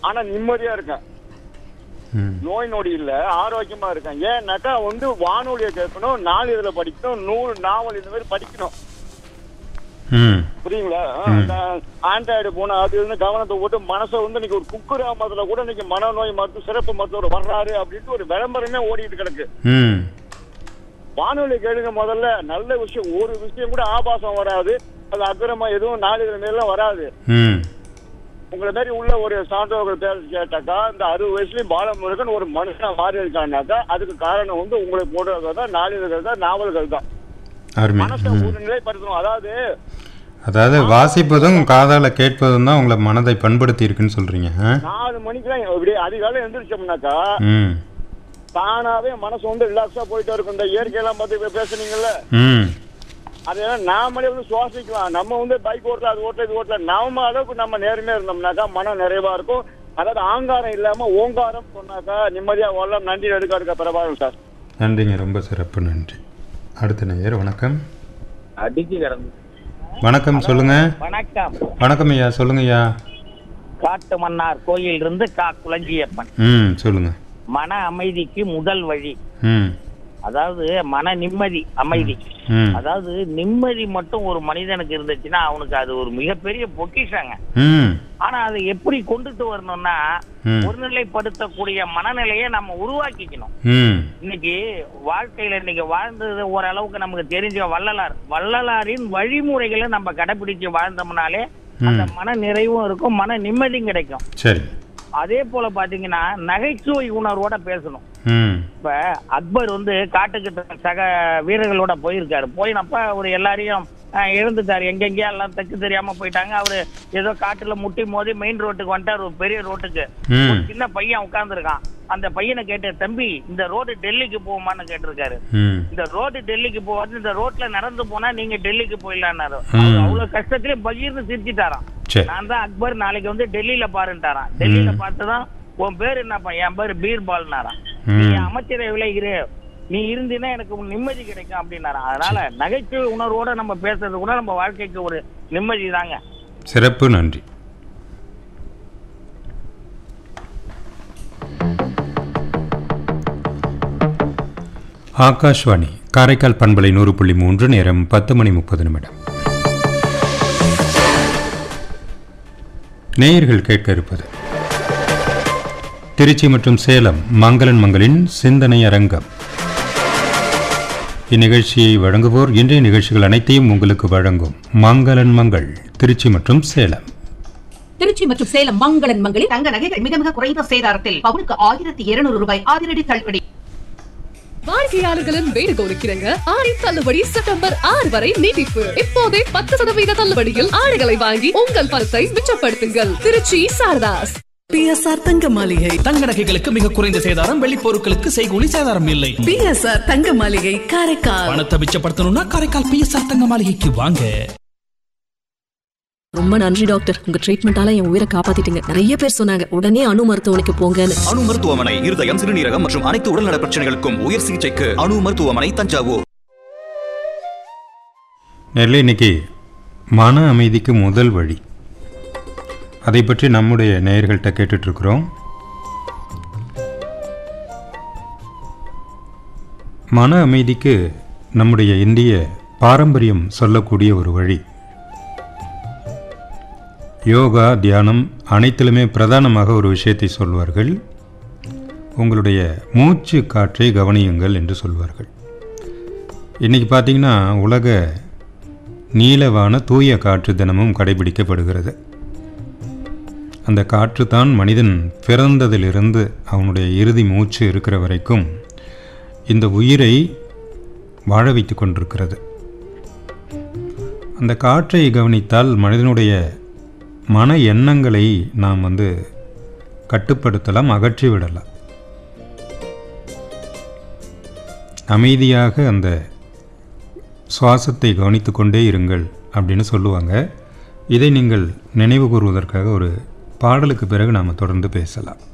ஆனா நிம்மதியா இருக்கேன் ம் நோய் நொடி இல்ல ஆரோக்கியமா இருக்கேன் ஏன்னாக்கா வந்து வானொலியை கேட்கணும் நாளிதழ படிக்கணும் நூல் நாவல் இந்த மாதிரி படிக்கணும் ம் புரியுங்களா ஆண்ட்ராய்டு போன அது வந்து கவனத்தை போட்டு மனசை வந்து இன்னைக்கு ஒரு குக்கிராமத்துல கூட இன்னைக்கு மனநோய் மருத்துவ சிறப்பு மருத்துவர் வர்றாரு அப்படின்ட்டு ஒரு விளம்பரமே ஓடிட்டு கிடக்கு ம் வானொலி கேளுங்க முதல்ல நல்ல விஷயம் ஒரு விஷயம் கூட ஆபாசம் வராது அது அக்கிரமா எதுவும் நாளிதழ் மேலாம் வராது ம் உங்களை மாதிரி உள்ள ஒரு சான்றோர்கள் பேர் கேட்டாக்கா இந்த அறுபது வயசுலயும் பாலமுருகன் ஒரு மனுஷனா மாறி இருக்கானாக்கா அதுக்கு காரணம் வந்து உங்களை போடுறது தான் நாளிதழ்கள் தான் நாவல்கள் தான் அருமை மனசை ம் ஒரு நிலைப்படுத்தணும் அதாவது அதாவது வாசிப்பதும் காதால கேட்பதும் தான் உங்களை மனதை பண்படுத்தி இருக்குன்னு சொல்றீங்க ஆ? நாலு மணிக்கெல்லாம் இப்படி அதிகாலை எந்திரிச்சோம்னாக்கா ம் தானாவே மனசு வந்து ரிலாக்ஸா போயிட்டே இருக்கும் இந்த இயற்கையெல்லாம் பத்தி இப்ப பேசுனீங்கல்ல ம் அதெல்லாம் நாமளே வந்து சுவாசிக்கலாம் நம்ம வந்து பைக் ஓட்டல அது ஓட்டல இது ஓட்டல நம்ம அளவுக்கு நம்ம நேர்மையா இருந்தோம்னாக்கா மனம் நிறைவா இருக்கும் அதாவது ஆங்காரம் இல்லாம ஓங்காரம் சொன்னாக்கா நிம்மதியா ஓடலாம் நன்றி எடுக்க எடுக்க பிரபாகரன் சார் நன்றிங்க ரொம்ப சிறப்பு நன்றி அடுத்த நேயர் வணக்கம் அடிச்சு கிடந்து வணக்கம் சொல்லுங்க வணக்கம் வணக்கம் ஐயா சொல்லுங்க ஐயா காட்டு மன்னார் கோயில் இருந்து கா குளஞ்சியப்பன் ம் சொல்லுங்க மன அமைதிக்கு முதல் வழி ம் அதாவது மன நிம்மதி அமைதி ம் அதாவது நிம்மதி மட்டும் ஒரு மனிதனுக்கு இருந்துச்சுன்னா அவனுக்கு அது ஒரு மிகப்பெரிய பொக்கிஷங்க ம் ஆனா அதை எப்படி கொண்டுட்டு வரணும்னா ம். ஒருநிலைப்படுத்தக்கூடிய மனநிலையை நம்ம உருவாக்கிக்கணும் ம் இன்னைக்கு வாழ்க்கையில இன்னைக்கு வாழ்ந்தது ஓரளவுக்கு நமக்கு தெரிஞ்ச வள்ளலார் வள்ளலாரின் வழிமுறைகளை நம்ம கடைபிடிச்சு வாழ்ந்தோம்னாலே அந்த மன நிறைவும் இருக்கும் மன நிம்மதியும் கிடைக்கும் சரி அதே போல பாத்தீங்கன்னா நகைச்சுவை உணர்வோட பேசணும் ம் இப்ப அக்பர் வந்து காட்டுக்கு சக வீரர்களோட போயிருக்காரு போயினப்ப அவர் எல்லாரையும் அஹ், இழந்துட்டாரு எங்கெங்கேயா எல்லாம் தெக்கு தெரியாம போயிட்டாங்க அவரு ஏதோ காட்டுல முட்டி மோதி மெயின் ரோட்டுக்கு வந்துட்டார் ஒரு பெரிய ரோட்டுக்கு ம் ஒரு சின்ன பையன் உட்கார்ந்துருக்கான் அந்த பையனை கேட்டு தம்பி இந்த ரோடு டெல்லிக்கு போகுமான்னு கேட்டிருக்காரு ம் இந்த ரோடு டெல்லிக்கு போவாது இந்த ரோட்ல நடந்து போனா நீங்க டெல்லிக்கு போயிடலான்னாரு ம். அவரு அவ்வளவு கஷ்டத்திலே பகீர்னு சிரிச்சிட்டாராம் சரி நான் தான் அக்பர் நாளைக்கு வந்து டெல்லியில பாருன்ட்டாராம் டெல்லியில பார்த்துதான் உன் பேர் என்னப்பா என் பேர் பீர்பால்னாராம் நீ ம் அமைச்சரவையில இரு நீ இருந்தீன்னா எனக்கு ஒரு நிம்மதி கிடைக்கும் அப்படின்னாராம் அதனால நகைச்சுவை உணர்வோட நம்ம பேசுறது கூட நம்ம வாழ்க்கைக்கு ஒரு நிம்மதி தாங்க சிறப்பு நன்றி ஆகாஷ்வாணி காரைக்கால் பண்பலை நூறு புள்ளி மூன்று நேரம் பத்து மணி முப்பது நிமிடம் நேயர்கள் கேட்க இருப்பது திருச்சி மற்றும் சேலம் மங்களன் மங்களின் சிந்தனை அரங்கம் இந்நிகழ்ச்சியை வழங்குவோர் இன்றைய நிகழ்ச்சிகள் அனைத்தையும் உங்களுக்கு வழங்கும் மங்களன் மங்கள் திருச்சி மற்றும் சேலம் திருச்சி மற்றும் சேலம் மங்களன் மங்களில் தங்க நகைகள் மிக மிக குறைந்த சேதாரத்தில் பவுனுக்கு ஆயிரத்தி இருநூறு ரூபாய் அதிரடி தள்ளுபடி வாடிக்கையாளர்களின் வேண்டுகோளுக்கிறங்க ஆடி தள்ளுபடி செப்டம்பர் ஆறு வரை நீட்டிப்பு இப்போதே பத்து சதவீத தள்ளுபடியில் ஆடைகளை வாங்கி உங்கள் பணத்தை மிச்சப்படுத்துங்கள் திருச்சி சாரதாஸ் பிஎஸ்ஆர் தங்க மாளிகை தங்க நகைகளுக்கு மிக குறைந்த சேதாரம் வெள்ளி பொருட்களுக்கு செய்கூலி சேதாரம் இல்லை பிஎஸ்ஆர் தங்க மாளிகை காரைக்கால் பணத்தை மிச்சப்படுத்தணும்னா காரைக்கால் பிஎஸ்ஆர் தங்க மாளிகைக்கு வாங்க ரொம்ப நன்றி டாக்டர் உங்க ட்ரீட்மெண்டால என் உயிரை காப்பாத்திட்டீங்க நிறைய பேர் சொன்னாங்க உடனே அணு மருத்துவமனைக்கு போங்கன்னு அணு மருத்துவமனை இருதயம் சிறுநீரகம் மற்றும் அனைத்து உடல்நல பிரச்சனைகளுக்கும் உயர் சிகிச்சைக்கு அணு மருத்துவமனை தஞ்சாவூர் நெல்லை இன்னைக்கு மன அமைதிக்கு முதல் வழி அதை பற்றி நம்முடைய நேயர்கள்ட்ட கேட்டுட்டு இருக்கிறோம் மன அமைதிக்கு நம்முடைய இந்திய பாரம்பரியம் சொல்லக்கூடிய ஒரு வழி யோகா தியானம் அனைத்திலுமே பிரதானமாக ஒரு விஷயத்தை சொல்வார்கள் உங்களுடைய மூச்சு காற்றை கவனியுங்கள் என்று சொல்வார்கள் இன்றைக்கி பார்த்தீங்கன்னா உலக நீலவான தூய காற்று தினமும் கடைபிடிக்கப்படுகிறது அந்த காற்று தான் மனிதன் பிறந்ததிலிருந்து அவனுடைய இறுதி மூச்சு இருக்கிற வரைக்கும் இந்த உயிரை வாழ வைத்து கொண்டிருக்கிறது அந்த காற்றை கவனித்தால் மனிதனுடைய மன எண்ணங்களை நாம் வந்து கட்டுப்படுத்தலாம் அகற்றி விடலாம் அமைதியாக அந்த சுவாசத்தை கவனித்து கொண்டே இருங்கள் அப்படின்னு சொல்லுவாங்க இதை நீங்கள் நினைவு கூறுவதற்காக ஒரு பாடலுக்கு பிறகு நாம் தொடர்ந்து பேசலாம்